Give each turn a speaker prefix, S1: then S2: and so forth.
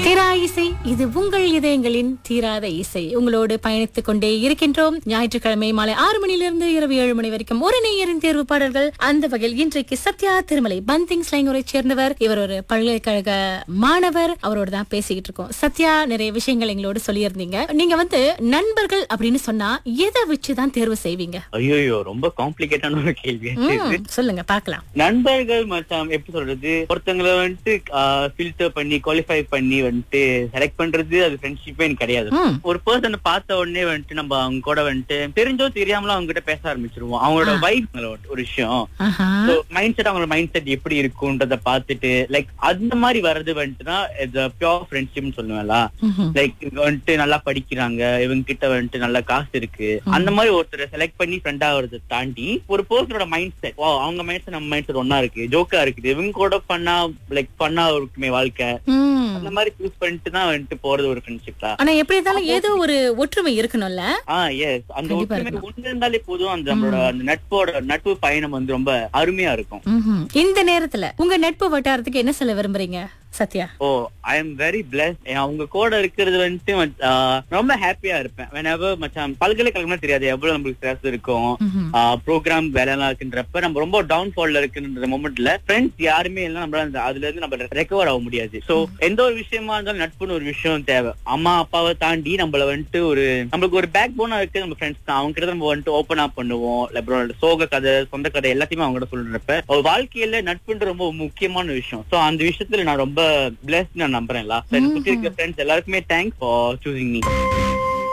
S1: தீரா இசை இது உங்கள் இதயங்களின் தீராத இசை உங்களோடு பயணித்துக் கொண்டே இருக்கின்றோம் ஞாயிற்றுக்கிழமை மாலை ஆறு மணியிலிருந்து இரவு ஏழு மணி வரைக்கும் ஒரு நேயரின் தேர்வு பாடல்கள் அந்த வகையில் இன்றைக்கு சத்யா திருமலை பந்திங் ஸ்லைங்கூரை சேர்ந்தவர் இவர் ஒரு பல்கலைக்கழக மாணவர் அவரோட தான் பேசிக்கிட்டு இருக்கோம் சத்யா நிறைய விஷயங்கள் எங்களோட சொல்லியிருந்தீங்க நீங்க வந்து நண்பர்கள் அப்படின்னு சொன்னா எதை வச்சுதான் தேர்வு செய்வீங்க
S2: ஐயோ ரொம்ப காம்ப்ளிகேட்டான ஒரு கேள்வி
S1: ம், சொல்லுங்க பார்க்கலாம்
S2: நண்பர்கள் மச்சான் எப்படி சொல்றது ஒருத்தங்களை வந்துட்டு ஃபில்டர் பண்ணி குவாலிஃபை பண்ணி வந்துட்டு செலக்ட் பண்றது அது ஃப்ரெண்ட்ஷிப்பே எனக்கு கிடையாது
S1: ம்,
S2: ஒரு பர்சனை பார்த்த உடனே வந்துட்டு நம்ம அவங்க கூட வந்துட்டு தெரிஞ்சோ தெரியாமலோ அவங்க கிட்ட பேச ஆரம்பிச்சிருவோம் அவங்களோட வைப் ஒரு விஷயம்
S1: ஆஹா.
S2: மைண்ட் செட் அவங்களோட மைண்ட் செட் எப்படி இருக்குன்றத பார்த்துட்டு லைக் அந்த மாதிரி வர்றது வந்துட்டுனா பியோர் ஃப்ரெண்ட்ஷிப்னு சொல்லுவேன்ல
S1: ம்ஹும்.
S2: லைக் இவங்க வந்துட்டு நல்லா படிக்கிறாங்க இவங்க கிட்ட வந்துட்டு நல்ல காசு இருக்கு அந்த மாதிரி ஒருத்தரை செலக்ட் பண்ணி ஃப்ரெண்ட் ஆகுறதை தாண்டி ஒரு பர்சனோட மைண்ட் செட் வா அவங்க மைண்ட் செட் நம்ம மைண்ட் செட் ஒன்னா இருக்கு ஜோக்கா இருக்குது இவங்க கூட பண்ணா லைக் பண்ணா இருக்குமே வாழ்க்கை
S1: ம்.
S2: அந்த மாதிரி சூஸ் பண்ணிட்டு தான் வந்துட்டு போறது ஒரு ஃப்ரெண்ட்ஷிப் தான்
S1: ஆனா எப்படி இருந்தாலும் ஏதோ ஒரு ஒற்றுமை இருக்கணும்ல
S2: ஆ எஸ் அந்த
S1: கண்டிப்பா
S2: ஒற்றுமை ஒண்ணு இருந்தாலே போதும் அந்த நம்மளோட அந்த நட்போட நட்பு பயணம் வந்து ரொம்ப அருமையா இருக்கும்
S1: ம்ஹும். இந்த நேரத்துல உங்க நட்பு வட்டாரத்துக்கு என்ன சொல்ல விரும்புறீங்க Sathya
S2: oh I am very pleased அவங்க கூட இருக்கிறது வந்துட்டு ஆ, ரொம்ப ஹாப்பியா இருப்பேன் whenever மச்சான் பல்கலைக்கழகம்னா தெரியாது எவ்வளவு நம்மளுக்கு ஸ்ட்ரெஸ் இருக்கும்
S1: ம்ஹும்.
S2: ப்ரோக்ராம் வேலை எல்லாம் இருக்குன்றப்ப நம்ம ரொம்ப டவுன் ஃபால்ல இருக்குன்ற மொமெண்ட்ல ஃப்ரெண்ட்ஸ் யாருமே இல்ல நம்மளால அந்த- அதுல இருந்து நம்ம ரெக்கவர் ஆக முடியாது சோ எந்த ஒரு விஷயமா இருந்தாலும் நட்புன்னு ஒரு விஷயம் தேவை அம்மா அப்பாவை தாண்டி நம்மள வந்துட்டு ஒரு நம்மளுக்கு ஒரு பேக் போனா இருக்கு நம்ம ஃப்ரெண்ட்ஸ் தான் அவங்க கிட்ட நம்ம வந்துட்டு ஓப்பன் அப் பண்ணுவோம் அப்புறம் சோக கதை சொந்த கதை எல்லாத்தையுமே அவங்க கிட்ட சொல்றப்ப ஒரு வாழ்க்கையில நட்புன்ற ரொம்ப முக்கியமான விஷயம் சோ அந்த விஷயத்துல நான் ரொம்ப பிளஸ் நான் நம்புறேன் சுத்தி இருக்க ஃப்ரெண்ட்ஸ் எல்லாருக்குமே தேங்க்ஸ் ஃபார் சூசிங் மீ